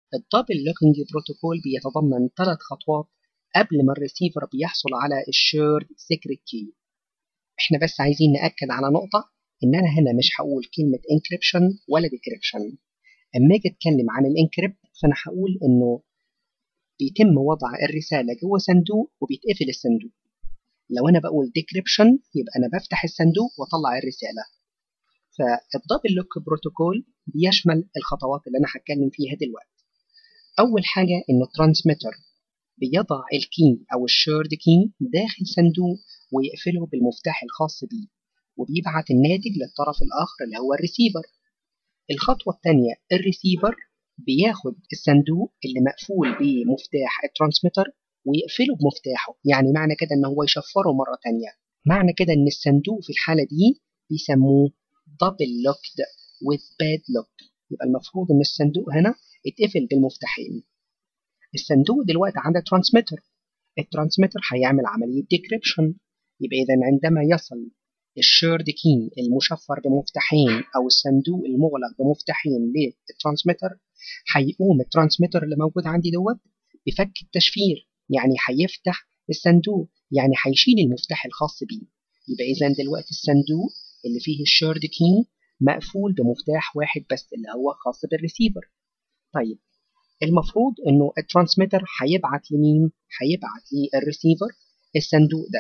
الدبل لوكينج بروتوكول بيتضمن ثلاث خطوات قبل ما الريسيفر بيحصل على الشيرد سيكريت كي احنا بس عايزين نأكد على نقطة إن أنا هنا مش هقول كلمة encryption ولا decryption أما أجي أتكلم عن الانكريبت فأنا هقول إنه بيتم وضع الرسالة جوه صندوق وبيتقفل الصندوق لو أنا بقول decryption يبقى أنا بفتح الصندوق وأطلع الرسالة فالدبل لوك بروتوكول بيشمل الخطوات اللي أنا هتكلم فيها دلوقتي أول حاجة إنه الترانسميتر بيضع الكي أو الشيرد كي داخل صندوق ويقفله بالمفتاح الخاص بيه وبيبعت الناتج للطرف الآخر اللي هو الريسيفر الخطوة الثانية الريسيفر بياخد الصندوق اللي مقفول بمفتاح الترانسميتر ويقفله بمفتاحه يعني معنى كده ان هو يشفره مرة تانية معنى كده ان الصندوق في الحالة دي بيسموه double locked with bad lock يبقى المفروض ان الصندوق هنا اتقفل بالمفتاحين الصندوق دلوقتي عنده ترانسميتر الترانسميتر هيعمل عملية ديكريبشن يبقى إذا عندما يصل الشيرد كي المشفر بمفتاحين أو الصندوق المغلق بمفتاحين للترانسميتر هيقوم الترانسميتر اللي موجود عندي دوت بفك التشفير يعني هيفتح الصندوق يعني هيشيل المفتاح الخاص بيه يبقى إذا دلوقتي الصندوق اللي فيه الشيرد كي مقفول بمفتاح واحد بس اللي هو خاص بالريسيفر طيب المفروض انه الترانسميتر هيبعت لمين؟ هيبعت للريسيفر الصندوق ده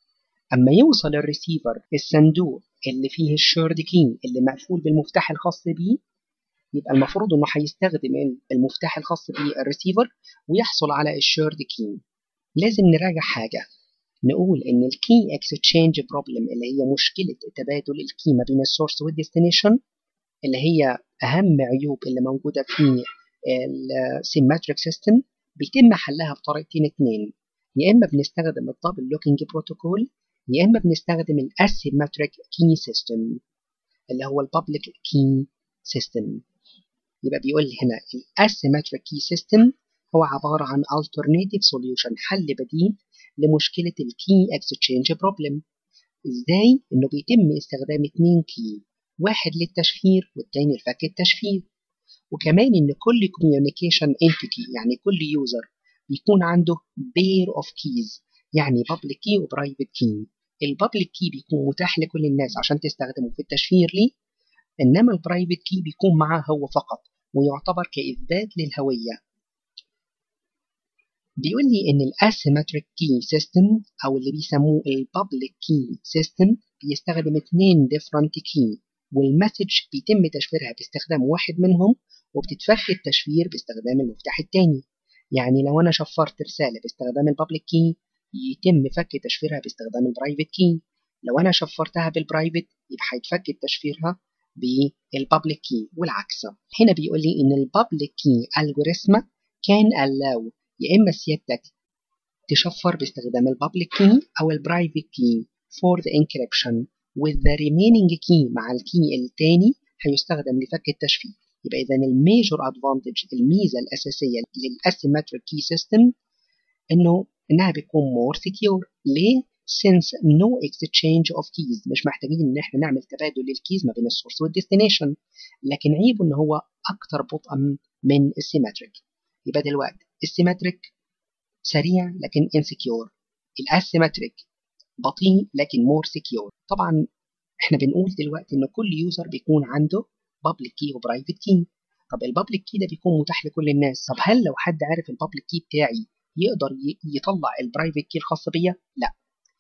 اما يوصل الريسيفر الصندوق اللي فيه الشيرد كي اللي مقفول بالمفتاح الخاص بيه يبقى المفروض انه هيستخدم المفتاح الخاص بالريسيفر ويحصل على الشيرد كي لازم نراجع حاجه نقول ان الكي اكستشينج بروبلم اللي هي مشكله تبادل الكي ما بين السورس والديستنيشن اللي هي اهم عيوب اللي موجوده في السيماتريك سيستم بيتم حلها بطريقتين اتنين يا اما بنستخدم الدبل لوكينج بروتوكول يا اما بنستخدم الاسيماتريك كي سيستم اللي هو البابليك كي سيستم يبقى بيقول لي هنا الاسيماتريك كي سيستم هو عبارة عن alternative solution حل بديل لمشكلة الكي اكستشينج بروبلم ازاي انه بيتم استخدام اتنين كي واحد للتشفير والتاني لفك التشفير وكمان ان كل communication entity يعني كل يوزر بيكون عنده pair of keys يعني public key و private key البابليك key بيكون متاح لكل الناس عشان تستخدمه في التشفير ليه انما البرايفت key بيكون معاه هو فقط ويعتبر كإثبات للهوية بيقول لي ان الاسيمتريك كي سيستم او اللي بيسموه البابليك كي سيستم بيستخدم اتنين ديفرنت كي والمسج بيتم تشفيرها باستخدام واحد منهم وبتتفك التشفير باستخدام المفتاح التاني يعني لو انا شفرت رسالة باستخدام البابليك كي يتم فك تشفيرها باستخدام البرايفت كي لو انا شفرتها بالبرايفت يبقى هيتفك تشفيرها بالبابليك كي والعكس هنا بيقول لي ان البابليك كي الجوريثم كان allow يا اما سيادتك تشفر باستخدام البابليك كي او البرايفت كي for the encryption with the remaining key مع الكي التاني هيستخدم لفك التشفير يبقى اذا الميجور ادفانتج الميزه الاساسيه للاسيمتريك كي سيستم انه انها بتكون more secure ليه since no exchange of keys مش محتاجين ان احنا نعمل تبادل للكيز ما بين السورس والديستنيشن لكن عيبه ان هو اكتر بطئا من السيمتريك يبقى دلوقتي السيمتريك سريع لكن insecure الاسيمتريك بطيء لكن more secure طبعا احنا بنقول دلوقتي ان كل يوزر بيكون عنده public key وبرايفت key طب البابليك كي ده بيكون متاح لكل الناس طب هل لو حد عارف البابليك كي بتاعي يقدر يطلع البرايفت كي الخاص بيا لا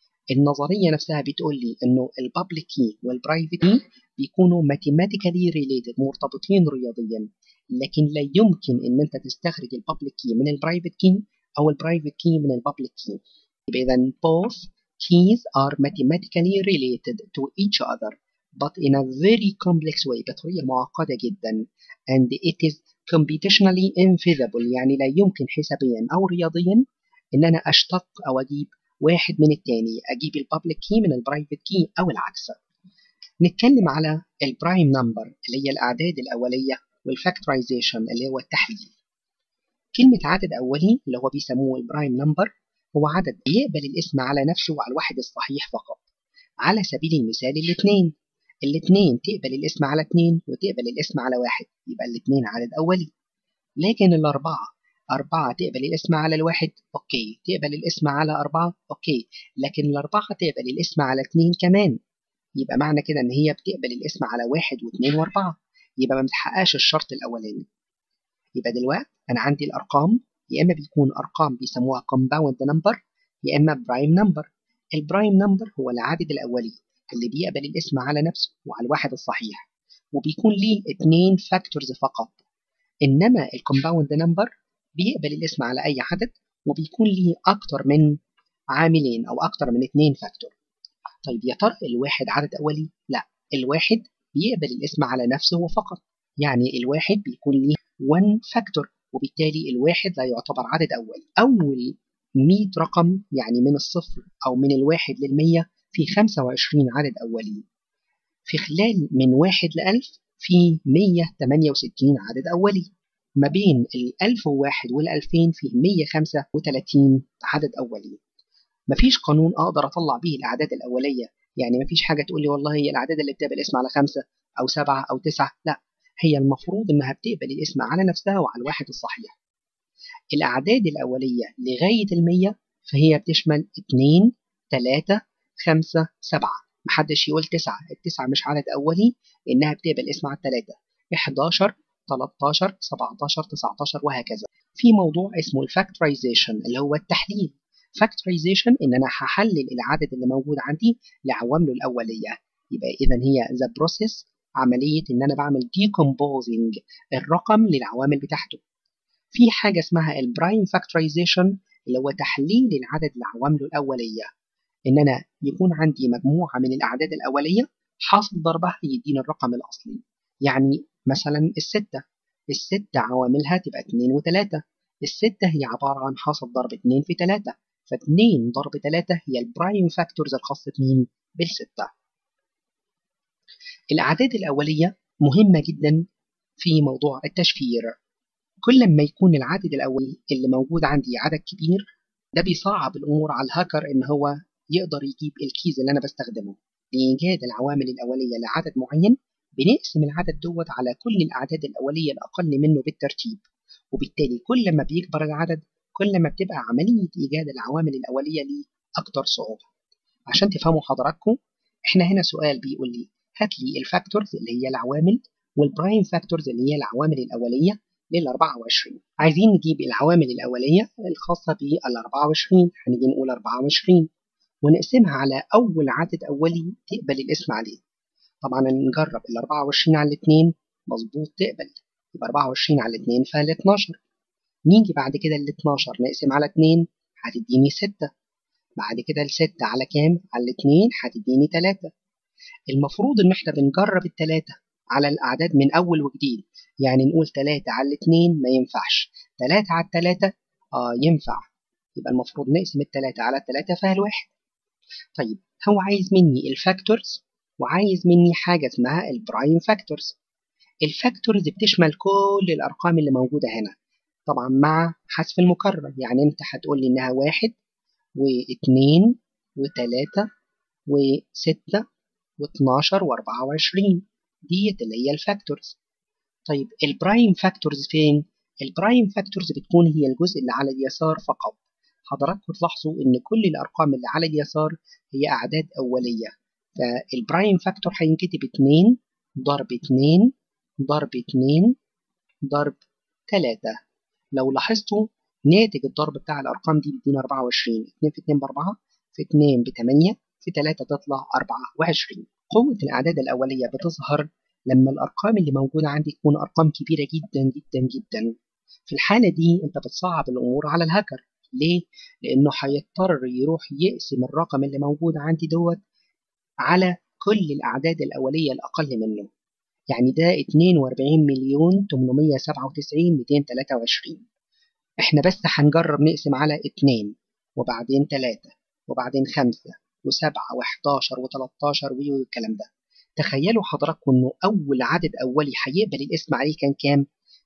النظريه نفسها بتقول لي انه البابليك كي والبرايفت كي بيكونوا ماثيماتيكالي ريليتد مرتبطين رياضيا لكن لا يمكن ان انت تستخرج البابليك كي من البرايفت كي او البرايفت كي من البابليك كي يبقى اذا both keys are mathematically related to each other but in a very complex way بطريقة معقدة جدا and it is computationally infeasible يعني لا يمكن حسابيا أو رياضيا إن أنا أشتق أو أجيب واحد من التاني أجيب البابليك كي من البرايفت كي أو العكس نتكلم على البرايم نمبر اللي هي الأعداد الأولية والفاكتورايزيشن اللي هو التحليل كلمة عدد أولي اللي هو بيسموه البرايم نمبر هو عدد بيقبل الاسم على نفسه وعلى الواحد الصحيح فقط على سبيل المثال الاثنين الاثنين تقبل الاسم على اثنين وتقبل الاسم على واحد يبقى الاثنين عدد أولي لكن الأربعة أربعة تقبل الاسم على الواحد أوكي تقبل الاسم على أربعة أوكي لكن الأربعة تقبل الاسم على اتنين كمان يبقى معنى كده إن هي بتقبل الاسم على واحد واثنين وأربعة يبقى ما بتحققش الشرط الأولاني يبقى دلوقتي أنا عندي الأرقام يا إما بيكون أرقام بيسموها compound number يا إما برايم نمبر البرايم نمبر هو العدد الأولي اللي بيقبل الاسم على نفسه وعلى الواحد الصحيح وبيكون ليه اتنين فاكتورز فقط إنما الكومباوند نمبر بيقبل الاسم على أي عدد وبيكون ليه أكتر من عاملين أو أكتر من اتنين فاكتور طيب يا ترى الواحد عدد أولي؟ لا الواحد بيقبل الاسم على نفسه فقط يعني الواحد بيكون ليه 1 فاكتور وبالتالي الواحد لا يعتبر عدد أولي أول 100 رقم يعني من الصفر أو من الواحد للمية في 25 عدد أولي في خلال من واحد لألف في 168 عدد أولي ما بين ال 1001 وال 2000 فيه 135 عدد أولي مفيش قانون أقدر أطلع به الأعداد الأولية يعني مفيش حاجة تقول لي والله هي الأعداد اللي بتقبل اسم على خمسة أو سبعة أو تسعة لا هي المفروض إنها بتقبل الاسم على نفسها وعلى الواحد الصحيح الأعداد الأولية لغاية المية فهي بتشمل اتنين تلاتة خمسة سبعة محدش يقول تسعة التسعة مش عدد أولي إنها بتقبل اسم على التلاتة 11 13 17 19 وهكذا في موضوع اسمه الفاكتورايزيشن اللي هو التحليل فاكتورايزيشن ان انا هحلل العدد اللي موجود عندي لعوامله الاوليه يبقى اذا هي ذا بروسيس عمليه ان انا بعمل decomposing الرقم للعوامل بتاعته في حاجه اسمها البرايم فاكتورايزيشن اللي هو تحليل العدد لعوامله الاوليه ان انا يكون عندي مجموعه من الاعداد الاوليه حاصل ضربها يديني الرقم الاصلي يعني مثلا الستة الستة عواملها تبقى 2 و3 الستة هي عبارة عن حاصل ضرب 2 في 3 ف2 ضرب 3 هي البرايم فاكتورز الخاصة بمين؟ بالستة الأعداد الأولية مهمة جدا في موضوع التشفير كل ما يكون العدد الأولي اللي موجود عندي عدد كبير ده بيصعب الأمور على الهاكر إن هو يقدر يجيب الكيز اللي أنا بستخدمه لإيجاد العوامل الأولية لعدد معين بنقسم العدد دوت على كل الأعداد الأولية الأقل منه بالترتيب وبالتالي كل ما بيكبر العدد كل ما بتبقى عملية إيجاد العوامل الأولية ليه أكتر صعوبة عشان تفهموا حضراتكم إحنا هنا سؤال بيقول لي هات لي الفاكتورز اللي هي العوامل والبرايم فاكتورز اللي هي العوامل الأولية لل 24 عايزين نجيب العوامل الأولية الخاصة بال 24 هنيجي نقول 24 ونقسمها على أول عدد أولي تقبل الاسم عليه طبعا نجرب ال 24 على الاثنين مظبوط تقبل يبقى 24 على 2 فال 12 نيجي بعد كده ال 12 نقسم على 2 هتديني 6 بعد كده ال 6 على كام؟ على 2 هتديني 3 المفروض ان احنا بنجرب التلاتة على الاعداد من اول وجديد يعني نقول 3 على 2 ما ينفعش 3 على 3 اه ينفع يبقى المفروض نقسم التلاتة على 3 فال واحد طيب هو عايز مني الفاكتورز وعايز مني حاجة اسمها البرايم فاكتورز الفاكتورز بتشمل كل الأرقام اللي موجودة هنا طبعا مع حذف المكرر يعني انت هتقول لي انها واحد واثنين وثلاثة وستة واتناشر واربعة وعشرين ديت اللي هي الفاكتورز طيب البرايم فاكتورز فين؟ البرايم فاكتورز بتكون هي الجزء اللي على اليسار فقط حضراتكم تلاحظوا ان كل الارقام اللي على اليسار هي اعداد اوليه فالبرايم فاكتور هينكتب 2 ضرب 2 ضرب 2 ضرب 3 لو لاحظتوا ناتج الضرب بتاع الارقام دي بيدينا 24 2 في 2 ب 4 في 2 ب 8 في 3 تطلع 24 قوة الأعداد الأولية بتظهر لما الأرقام اللي موجودة عندي تكون أرقام كبيرة جدا جدا جدا في الحالة دي أنت بتصعب الأمور على الهاكر ليه؟ لأنه هيضطر يروح يقسم الرقم اللي موجود عندي دوت على كل الأعداد الأولية الأقل منه يعني ده 42 مليون 897 223 احنا بس هنجرب نقسم على 2 وبعدين 3 وبعدين 5 و7 و11 و13 والكلام ده تخيلوا حضراتكم انه اول عدد اولي هيقبل الاسم عليه كان كام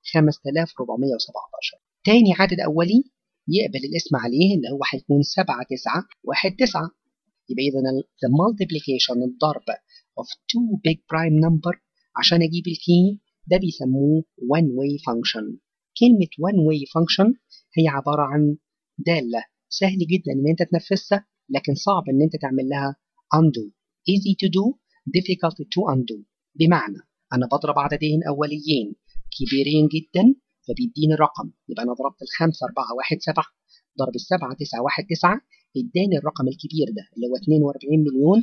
5417 تاني عدد اولي يقبل الاسم عليه اللي هو هيكون 7 9 1 9 يبقى اذا the multiplication الضرب of two big prime number عشان اجيب الكي ده بيسموه one way function كلمة one way function هي عبارة عن دالة سهل جدا إن أنت تنفذها لكن صعب إن أنت تعمل لها undo easy to do difficult to undo بمعنى أنا بضرب عددين أوليين كبيرين جدا فبيديني الرقم يبقى أنا ضربت الخمسة أربعة واحد سبعة ضرب السبعة تسعة واحد تسعة اداني الرقم الكبير ده اللي هو 42 مليون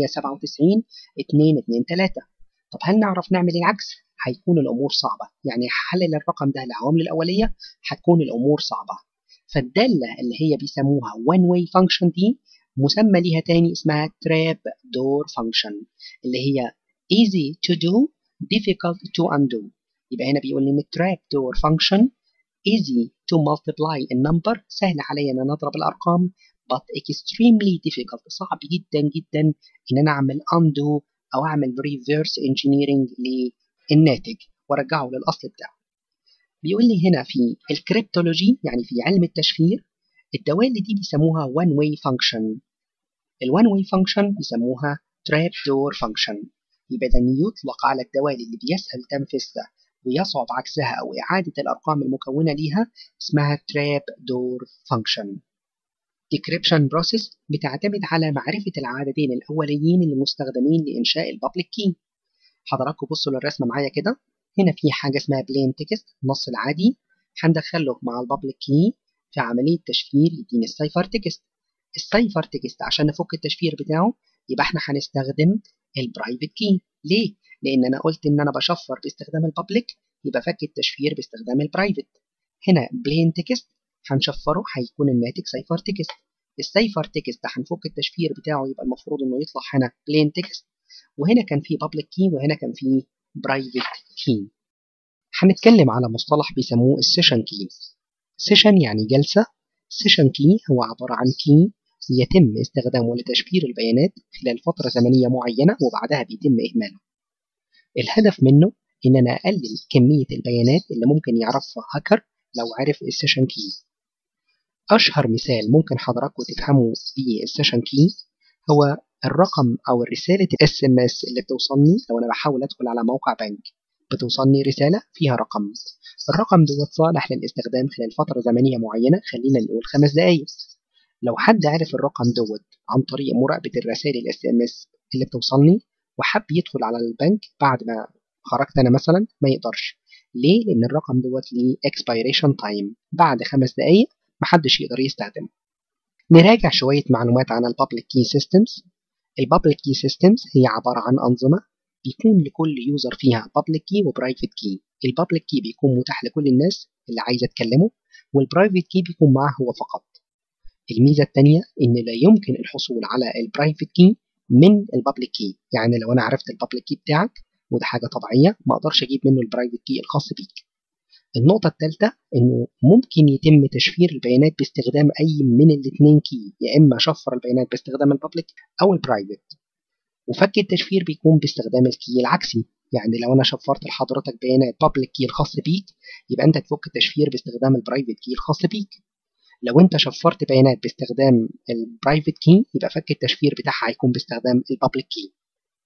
897 2 2 3 طب هل نعرف نعمل العكس؟ هيكون الأمور صعبة يعني حلل الرقم ده للعوامل الأولية هتكون الأمور صعبة فالدالة اللي هي بيسموها one way function دي مسمى ليها تاني اسمها trap door function اللي هي easy to do difficult to undo يبقى هنا بيقول لي ان trap door function easy to multiply a number سهل عليا ان انا اضرب الارقام but extremely difficult صعب جدا جدا ان انا اعمل undo او اعمل reverse engineering للناتج وارجعه للاصل بتاعه بيقول لي هنا في الكريبتولوجي يعني في علم التشفير الدوال دي بيسموها one way function ال one way function بيسموها trap door function يبقى ده يطلق على الدوال اللي بيسهل تنفيذها ويصعب عكسها أو إعادة الأرقام المكونة ليها اسمها trap door function decryption process بتعتمد على معرفة العددين الأوليين اللي مستخدمين لإنشاء البابليك كي حضراتكم بصوا للرسمة معايا كده هنا في حاجة اسمها plain text النص العادي هندخله مع البابليك كي في عملية تشفير يديني السايفر تكست السايفر تكست عشان نفك التشفير بتاعه يبقى احنا هنستخدم البرايفت كي ليه؟ لأن أنا قلت إن أنا بشفر باستخدام البابليك يبقى فك التشفير باستخدام البرايفت هنا بلين تكست هنشفره هيكون الناتج سايفر تكست السايفر تكست هنفك التشفير بتاعه يبقى المفروض إنه يطلع هنا بلين تكست وهنا كان في بابليك كي وهنا كان في برايفت كي هنتكلم على مصطلح بيسموه السيشن كي سيشن يعني جلسة سيشن كي هو عبارة عن كي يتم استخدامه لتشفير البيانات خلال فترة زمنية معينة وبعدها بيتم إهماله الهدف منه إن أنا أقلل كمية البيانات اللي ممكن يعرفها هاكر لو عرف السيشن كي أشهر مثال ممكن حضراتكم تفهموا بيه السيشن كي هو الرقم أو الرسالة الاس ام اس اللي بتوصلني لو أنا بحاول أدخل على موقع بنك بتوصلني رسالة فيها رقم الرقم دوت صالح للاستخدام خلال فترة زمنية معينة خلينا نقول خمس دقايق لو حد عرف الرقم دوت عن طريق مراقبة الرسائل الاس ام اس اللي بتوصلني وحب يدخل على البنك بعد ما خرجت انا مثلا ما يقدرش ليه؟ لان الرقم دوت ليه expiration تايم بعد خمس دقايق محدش يقدر يستخدمه نراجع شوية معلومات عن البابليك كي سيستمز البابليك كي سيستمز هي عبارة عن أنظمة بيكون لكل يوزر فيها بابليك كي وبرايفت كي البابليك كي بيكون متاح لكل الناس اللي عايزة تكلمه والبرايفت كي بيكون معاه هو فقط الميزة التانية إن لا يمكن الحصول على البرايفت كي من البابليك كي يعني لو أنا عرفت البابليك كي بتاعك وده حاجة طبيعية ما أقدرش أجيب منه البرايفت كي الخاص بيك النقطة الثالثة إنه ممكن يتم تشفير البيانات باستخدام أي من الاثنين كي يا إما شفر البيانات باستخدام البابليك أو البرايفت وفك التشفير بيكون باستخدام الكي العكسي يعني لو أنا شفرت لحضرتك بيانات بابليك كي الخاص بيك يبقى أنت تفك التشفير باستخدام البرايفت كي الخاص بيك لو انت شفرت بيانات باستخدام البرايفت كي يبقى فك التشفير بتاعها هيكون باستخدام البابليك كي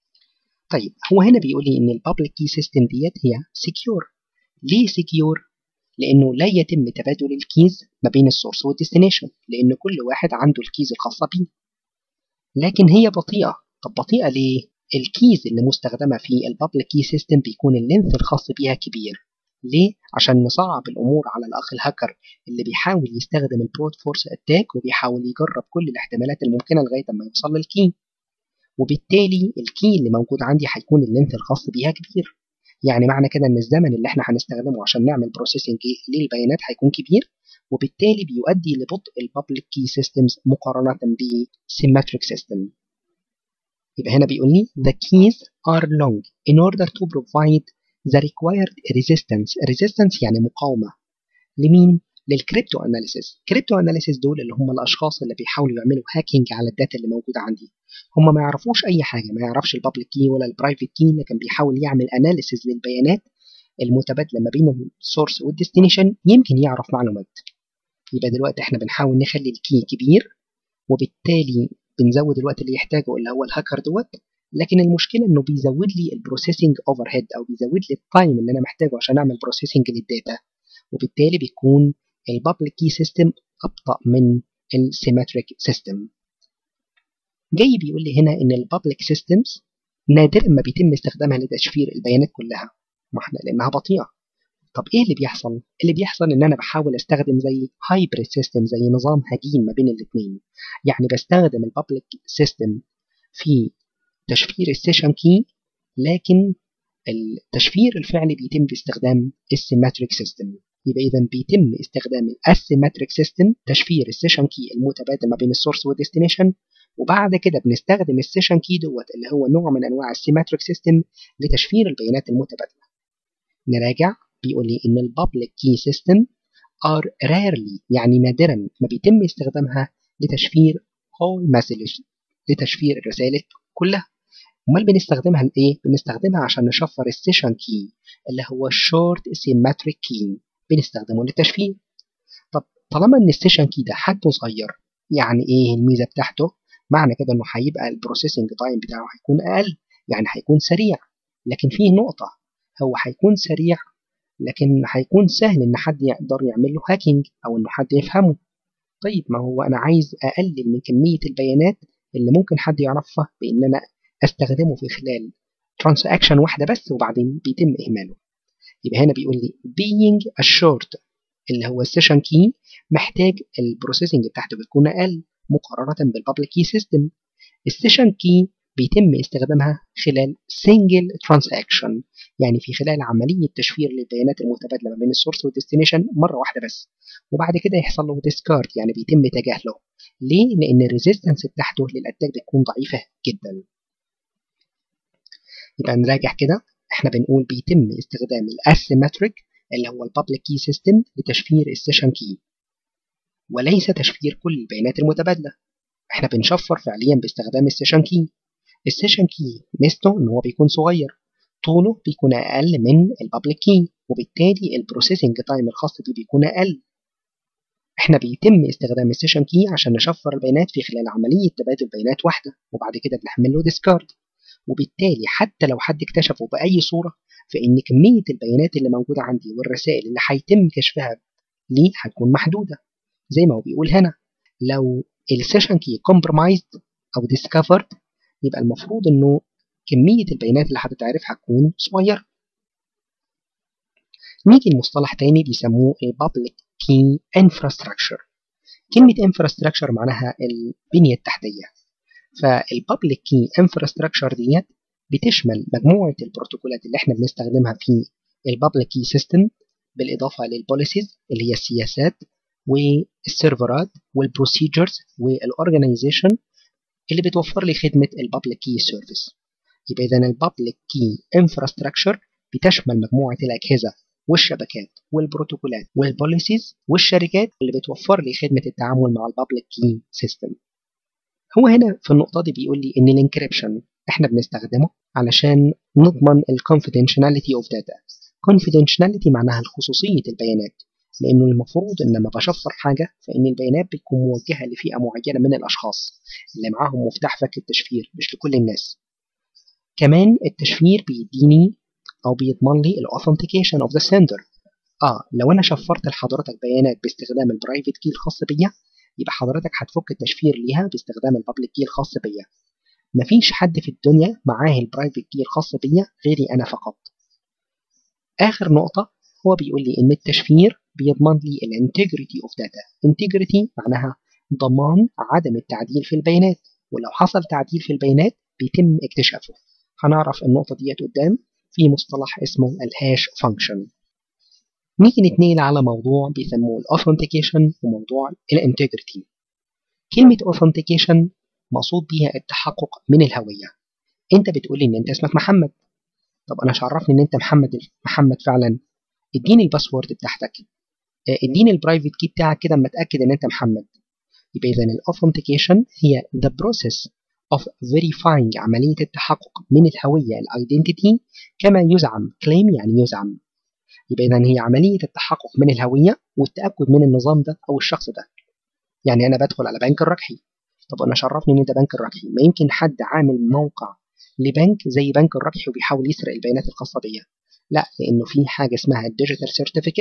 طيب هو هنا بيقول لي ان البابليك كي سيستم ديت هي سكيور ليه سكيور لانه لا يتم تبادل الكيز ما بين السورس والديستنيشن لان كل واحد عنده الكيز الخاصه بيه لكن هي بطيئه طب بطيئه ليه الكيز اللي مستخدمه في البابليك كي سيستم بيكون اللينث الخاص بيها كبير ليه؟ عشان نصعب الأمور على الأخ الهاكر اللي بيحاول يستخدم البروت فورس أتاك وبيحاول يجرب كل الاحتمالات الممكنة لغاية ما يوصل للكي وبالتالي الكي اللي موجود عندي هيكون اللينث الخاص بيها كبير يعني معنى كده ان الزمن اللي احنا هنستخدمه عشان نعمل بروسيسنج للبيانات هيكون كبير وبالتالي بيؤدي لبطء البابليك كي سيستمز مقارنة بسيمتريك سيستم يبقى هنا بيقول لي the keys are long in order to provide the required resistance resistance يعني مقاومة لمين؟ للكريبتو اناليسيس كريبتو اناليسيس دول اللي هم الاشخاص اللي بيحاولوا يعملوا هاكينج على الداتا اللي موجوده عندي هم ما يعرفوش اي حاجه ما يعرفش البابليك كي ولا البرايفت كي لكن بيحاول يعمل اناليسيس للبيانات المتبادله ما بين السورس والديستنيشن يمكن يعرف معلومات يبقى دلوقتي احنا بنحاول نخلي الكي كبير وبالتالي بنزود الوقت اللي يحتاجه اللي هو الهاكر دوت لكن المشكله انه بيزود لي البروسيسنج اوفر هيد او بيزود لي التايم اللي انا محتاجه عشان اعمل بروسيسنج للداتا وبالتالي بيكون البابليك كي سيستم ابطا من السيمتريك سيستم جاي بيقول لي هنا ان البابليك سيستمز نادرا ما بيتم استخدامها لتشفير البيانات كلها ما احنا لانها بطيئه طب ايه اللي بيحصل اللي بيحصل ان انا بحاول استخدم زي هايبريد سيستم زي نظام هجين ما بين الاثنين يعني بستخدم البابليك سيستم في تشفير السيشن كي لكن التشفير الفعلي بيتم باستخدام السيمتريك سيستم يبقى اذا بيتم استخدام الاسيمتريك سيستم تشفير السيشن كي المتبادل ما بين السورس والديستنيشن وبعد كده بنستخدم السيشن كي دوت اللي هو نوع من انواع السيمتريك سيستم لتشفير البيانات المتبادله نراجع بيقول لي ان البابليك كي سيستم ار rarely يعني نادرا ما بيتم استخدامها لتشفير whole message لتشفير الرسائل كلها امال بنستخدمها لايه بنستخدمها عشان نشفر السيشن كي اللي هو الشورت سيمتريك كي بنستخدمه للتشفير طب طالما ان السيشن كي ده حجمه صغير يعني ايه الميزه بتاعته معنى كده انه هيبقى البروسيسنج تايم بتاعه هيكون اقل يعني هيكون سريع لكن فيه نقطه هو هيكون سريع لكن هيكون سهل ان حد يقدر يعمل له هاكينج او انه حد يفهمه طيب ما هو انا عايز اقلل من كميه البيانات اللي ممكن حد يعرفها بان انا استخدمه في خلال ترانزاكشن واحده بس وبعدين بيتم اهماله يبقى هنا بيقول لي being assured اللي هو السيشن كي محتاج البروسيسنج بتاعته بتكون اقل مقارنه بالبابليك كي سيستم السيشن كي بيتم استخدامها خلال سنجل ترانزاكشن يعني في خلال عملية تشفير للبيانات المتبادلة ما بين السورس والديستنيشن مرة واحدة بس وبعد كده يحصل له ديسكارد يعني بيتم تجاهله ليه؟ لأن الريزيستنس بتاعته للأتاك بتكون ضعيفة جدا يبقى نراجع كده احنا بنقول بيتم استخدام الاسيمتريك اللي هو البابليك كي سيستم لتشفير السيشن كي وليس تشفير كل البيانات المتبادلة احنا بنشفر فعليا باستخدام السيشن كي السيشن كي ميزته ان هو بيكون صغير طوله بيكون اقل من البابليك كي وبالتالي البروسيسنج تايم الخاص بيه بيكون اقل احنا بيتم استخدام السيشن كي عشان نشفر البيانات في خلال عمليه تبادل بيانات واحده وبعد كده بنعمل له ديسكارد وبالتالي حتى لو حد اكتشفه باي صوره فان كميه البيانات اللي موجوده عندي والرسائل اللي هيتم كشفها ليه هتكون محدوده زي ما هو بيقول هنا لو السيشن كي compromised او discovered يبقى المفروض انه كمية البيانات اللي هتتعرف هتكون صغيرة. نيجي لمصطلح تاني بيسموه البابليك كي انفراستراكشر. كلمة انفراستراكشر معناها البنية التحتية. فالبابليك كي انفراستراكشر ديت بتشمل مجموعة البروتوكولات اللي احنا بنستخدمها في البابليك كي سيستم بالإضافة للبوليسيز اللي هي السياسات والسيرفرات والبروسيجرز والأورجنايزيشن اللي بتوفر لي خدمة البابليك كي سيرفيس يبقى إذا البابليك كي انفراستراكشر بتشمل مجموعة الأجهزة والشبكات والبروتوكولات والبوليسيز والشركات اللي بتوفر لي خدمة التعامل مع البابليك كي سيستم هو هنا في النقطة دي بيقول لي إن الانكريبشن إحنا بنستخدمه علشان نضمن الكونفيدنشاليتي اوف داتا confidentiality معناها الخصوصية البيانات لأنه المفروض إن لما بشفر حاجة فإن البيانات بتكون موجهة لفئة معينة من الأشخاص اللي معاهم مفتاح فك التشفير مش لكل الناس كمان التشفير بيديني أو بيضمن لي الأوثنتيكيشن أوف ذا سندر آه لو أنا شفرت لحضرتك بيانات باستخدام البرايفت كي الخاص بيا يبقى حضرتك هتفك التشفير ليها باستخدام البابليك كي الخاص بيا مفيش حد في الدنيا معاه البرايفت كي الخاص بيا غيري أنا فقط آخر نقطة هو بيقول لي إن التشفير بيضمن لي الانتجريتي اوف داتا انتجريتي معناها ضمان عدم التعديل في البيانات ولو حصل تعديل في البيانات بيتم اكتشافه هنعرف النقطة ديت قدام في مصطلح اسمه الهاش فانكشن نيجي نتنقل على موضوع بيسموه الاوثنتيكيشن وموضوع الانتجريتي كلمة authentication مقصود بيها التحقق من الهوية انت بتقول لي ان انت اسمك محمد طب انا مش عرفني ان انت محمد محمد فعلا اديني الباسورد بتاعتك اديني البرايفت كي بتاعك كده اما اتاكد ان انت محمد يبقى اذا الاوثنتيكيشن هي the process of verifying عملية التحقق من الهوية الايدنتيتي كما يزعم claim يعني يزعم يبقى اذا هي عملية التحقق من الهوية والتأكد من النظام ده أو الشخص ده يعني أنا بدخل على بنك الربحي طب أنا شرفني إن أنت بنك الربحي ما يمكن حد عامل موقع لبنك زي بنك الربحي وبيحاول يسرق البيانات الخاصة بيا لا لأنه في حاجة اسمها الديجيتال سيرتيفيكت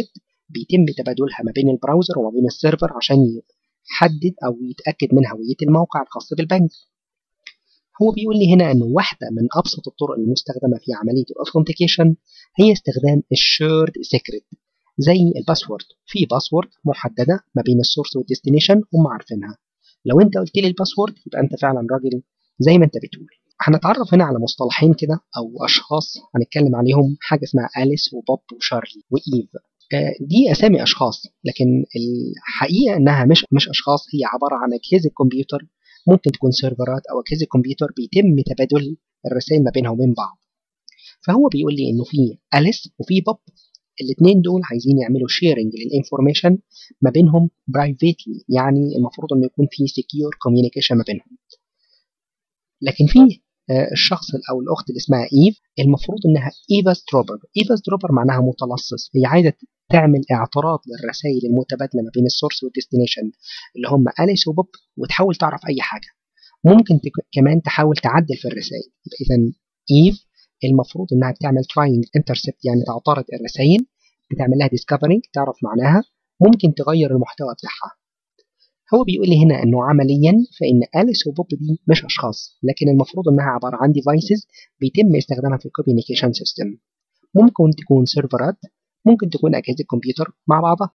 بيتم تبادلها ما بين البراوزر وما بين السيرفر عشان يحدد أو يتأكد من هوية الموقع الخاص بالبنك هو بيقول لي هنا أنه واحدة من أبسط الطرق المستخدمة في عملية الأوثنتيكيشن هي استخدام الشيرد سيكريت زي الباسورد في باسورد محددة ما بين السورس والديستنيشن هم عارفينها لو انت قلت لي الباسورد يبقى انت فعلا راجل زي ما انت بتقول هنتعرف هنا على مصطلحين كده او اشخاص هنتكلم عليهم حاجه اسمها اليس وبوب وشارلي وايف دي اسامي اشخاص لكن الحقيقه انها مش مش اشخاص هي عباره عن اجهزه كمبيوتر ممكن تكون سيرفرات او اجهزه كمبيوتر بيتم تبادل الرسائل ما بينها وبين بعض فهو بيقول لي انه في اليس وفي بوب الاثنين دول عايزين يعملوا شيرنج للانفورميشن ما بينهم برايفتلي يعني المفروض انه يكون في سكيور كوميونيكيشن ما بينهم لكن في الشخص او الاخت اللي اسمها ايف المفروض انها ايفا ستروبر ايفا ستروبر معناها متلصص هي عايزه تعمل اعتراض للرسائل المتبادله ما بين السورس والديستنيشن اللي هم اليس وبوب وتحاول تعرف اي حاجه ممكن كمان تحاول تعدل في الرسائل اذا ايف المفروض انها بتعمل تراينج انترسبت يعني تعترض الرسائل بتعمل لها ديسكفرنج تعرف معناها ممكن تغير المحتوى بتاعها هو بيقول لي هنا انه عمليا فان اليس وبوب دي مش اشخاص لكن المفروض انها عباره عن ديفايسز بيتم استخدامها في الكوميونيكيشن سيستم ممكن تكون سيرفرات ممكن تكون اجهزه كمبيوتر مع بعضها